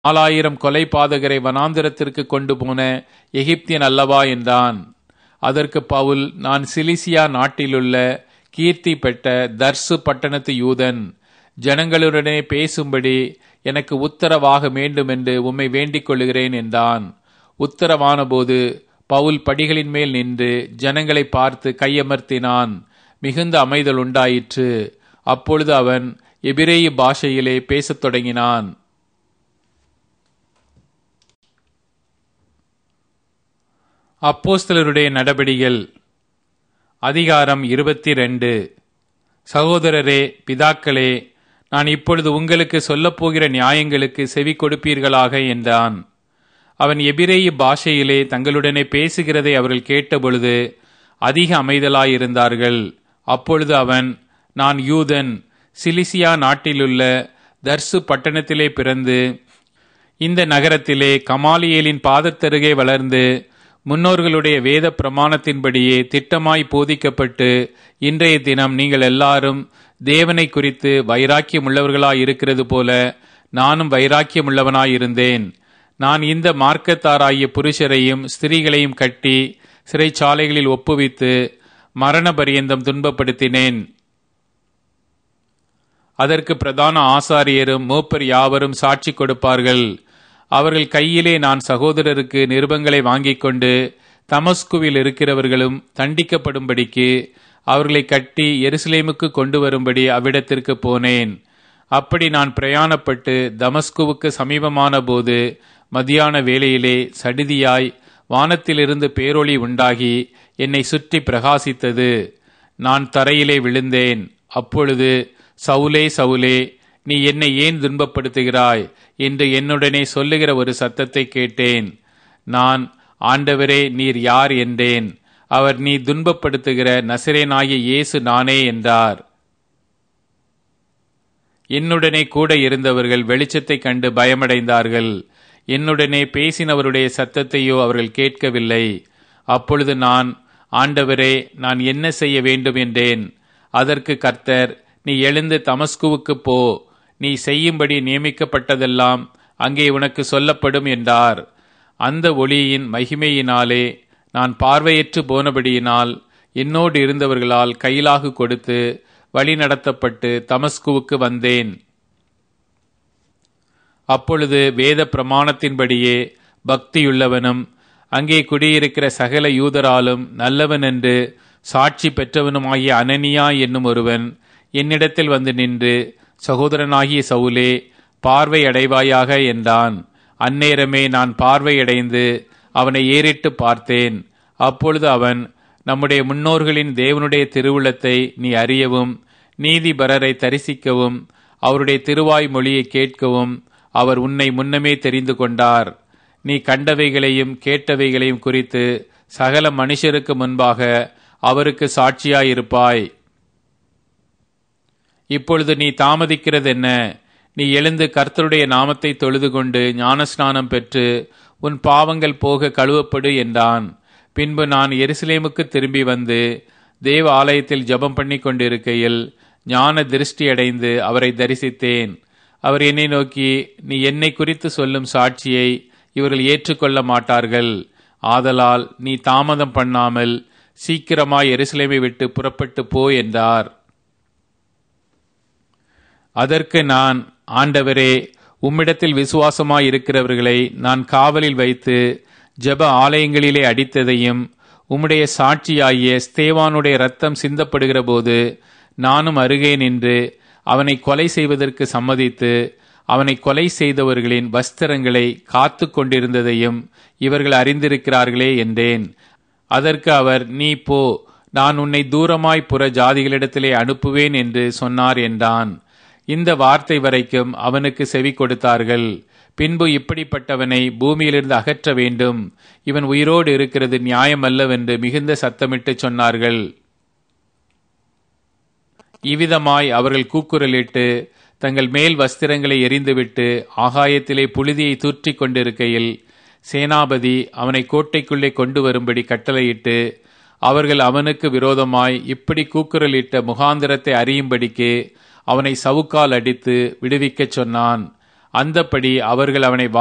நாலாயிரம் கொலை பாதகரை வனாந்திரத்திற்கு கொண்டு போன எகிப்தியன் அல்லவா என்றான் அதற்கு பவுல் நான் சிலிசியா நாட்டிலுள்ள கீர்த்தி பெற்ற தர்சு பட்டணத்து யூதன் ஜனங்களுடனே பேசும்படி எனக்கு உத்தரவாக வேண்டும் என்று உம்மை வேண்டிக் கொள்ளுகிறேன் என்றான் உத்தரவான போது பவுல் படிகளின் மேல் நின்று ஜனங்களை பார்த்து கையமர்த்தினான் மிகுந்த அமைதல் உண்டாயிற்று அப்பொழுது அவன் எபிரேய பாஷையிலே பேசத் தொடங்கினான் அப்போஸ்தலருடைய நடபடிகள் அதிகாரம் இருபத்தி ரெண்டு சகோதரரே பிதாக்களே நான் இப்பொழுது உங்களுக்கு சொல்லப்போகிற நியாயங்களுக்கு செவி கொடுப்பீர்களாக என்றான் அவன் எபிரேய பாஷையிலே தங்களுடனே பேசுகிறதை அவர்கள் கேட்டபொழுது அதிக அமைதலாயிருந்தார்கள் அப்பொழுது அவன் நான் யூதன் சிலிசியா நாட்டிலுள்ள தர்சு பட்டணத்திலே பிறந்து இந்த நகரத்திலே கமாலியேலின் பாதத்தருகே வளர்ந்து முன்னோர்களுடைய வேத பிரமாணத்தின்படியே திட்டமாய் போதிக்கப்பட்டு இன்றைய தினம் நீங்கள் எல்லாரும் தேவனை குறித்து வைராக்கியம் உள்ளவர்களாய் இருக்கிறது போல நானும் வைராக்கியம் உள்ளவனாயிருந்தேன் நான் இந்த மார்க்கத்தாராகிய புருஷரையும் ஸ்திரீகளையும் கட்டி சிறைச்சாலைகளில் ஒப்புவித்து மரண பரியந்தம் துன்பப்படுத்தினேன் அதற்கு பிரதான ஆசாரியரும் மூப்பர் யாவரும் சாட்சி கொடுப்பார்கள் அவர்கள் கையிலே நான் சகோதரருக்கு நிருபங்களை வாங்கிக் கொண்டு தமஸ்குவில் இருக்கிறவர்களும் தண்டிக்கப்படும்படிக்கு அவர்களை கட்டி எருசலேமுக்கு கொண்டு வரும்படி அவ்விடத்திற்கு போனேன் அப்படி நான் பிரயாணப்பட்டு தமஸ்குவுக்கு சமீபமான போது மதியான வேளையிலே சடிதியாய் வானத்திலிருந்து பேரொளி உண்டாகி என்னை சுற்றி பிரகாசித்தது நான் தரையிலே விழுந்தேன் அப்பொழுது சவுலே சவுலே நீ என்னை ஏன் துன்பப்படுத்துகிறாய் என்று என்னுடனே சொல்லுகிற ஒரு சத்தத்தை கேட்டேன் நான் ஆண்டவரே நீர் யார் என்றேன் அவர் நீ துன்பப்படுத்துகிற நசிரேனாகிய இயேசு நானே என்றார் என்னுடனே கூட இருந்தவர்கள் வெளிச்சத்தை கண்டு பயமடைந்தார்கள் என்னுடனே பேசினவருடைய சத்தத்தையோ அவர்கள் கேட்கவில்லை அப்பொழுது நான் ஆண்டவரே நான் என்ன செய்ய வேண்டும் என்றேன் அதற்கு கர்த்தர் நீ எழுந்து தமஸ்குவுக்கு போ நீ செய்யும்படி நியமிக்கப்பட்டதெல்லாம் அங்கே உனக்கு சொல்லப்படும் என்றார் அந்த ஒளியின் மகிமையினாலே நான் பார்வையற்று போனபடியினால் என்னோடு இருந்தவர்களால் கையிலாகு கொடுத்து வழி நடத்தப்பட்டு தமஸ்குவுக்கு வந்தேன் அப்பொழுது வேத பிரமாணத்தின்படியே பக்தியுள்ளவனும் அங்கே குடியிருக்கிற சகல யூதராலும் நல்லவன் என்று சாட்சி பெற்றவனுமாகிய அனனியா என்னும் ஒருவன் என்னிடத்தில் வந்து நின்று சகோதரனாகிய சவுலே பார்வை அடைவாயாக என்றான் அந்நேரமே நான் பார்வையடைந்து அவனை ஏறிட்டு பார்த்தேன் அப்பொழுது அவன் நம்முடைய முன்னோர்களின் தேவனுடைய திருவுளத்தை நீ அறியவும் நீதிபரரை தரிசிக்கவும் அவருடைய திருவாய் மொழியை கேட்கவும் அவர் உன்னை முன்னமே தெரிந்து கொண்டார் நீ கண்டவைகளையும் கேட்டவைகளையும் குறித்து சகல மனுஷருக்கு முன்பாக அவருக்கு சாட்சியாயிருப்பாய் இப்பொழுது நீ தாமதிக்கிறது என்ன நீ எழுந்து கர்த்தருடைய நாமத்தை தொழுது கொண்டு ஞானஸ்நானம் பெற்று உன் பாவங்கள் போக கழுவப்படு என்றான் பின்பு நான் எருசலேமுக்கு திரும்பி வந்து தேவ ஆலயத்தில் ஜபம் பண்ணி கொண்டிருக்கையில் ஞான திருஷ்டி அடைந்து அவரை தரிசித்தேன் அவர் என்னை நோக்கி நீ என்னை குறித்து சொல்லும் சாட்சியை இவர்கள் ஏற்றுக்கொள்ள மாட்டார்கள் ஆதலால் நீ தாமதம் பண்ணாமல் சீக்கிரமாய் எருசலேமை விட்டு புறப்பட்டு போ என்றார் அதற்கு நான் ஆண்டவரே உம்மிடத்தில் விசுவாசமாய் இருக்கிறவர்களை நான் காவலில் வைத்து ஜெப ஆலயங்களிலே அடித்ததையும் உம்முடைய சாட்சியாகிய ஸ்தேவானுடைய ரத்தம் சிந்தப்படுகிற போது நானும் அருகே நின்று அவனை கொலை செய்வதற்கு சம்மதித்து அவனை கொலை செய்தவர்களின் வஸ்திரங்களை காத்து கொண்டிருந்ததையும் இவர்கள் அறிந்திருக்கிறார்களே என்றேன் அதற்கு அவர் நீ போ நான் உன்னை தூரமாய் புற ஜாதிகளிடத்திலே அனுப்புவேன் என்று சொன்னார் என்றான் இந்த வார்த்தை வரைக்கும் அவனுக்கு செவி கொடுத்தார்கள் பின்பு இப்படிப்பட்டவனை பூமியிலிருந்து அகற்ற வேண்டும் இவன் உயிரோடு இருக்கிறது நியாயமல்லவென்று மிகுந்த சத்தமிட்டு சொன்னார்கள் இவ்விதமாய் அவர்கள் கூக்குரலிட்டு தங்கள் மேல் வஸ்திரங்களை எரிந்துவிட்டு ஆகாயத்திலே புழுதியை தூற்றிக் கொண்டிருக்கையில் சேனாபதி அவனை கோட்டைக்குள்ளே கொண்டு வரும்படி கட்டளையிட்டு அவர்கள் அவனுக்கு விரோதமாய் இப்படி கூக்குரலிட்ட முகாந்திரத்தை அறியும்படிக்கு அவனை சவுக்கால் அடித்து விடுவிக்கச் சொன்னான் அந்தப்படி அவர்கள் அவனை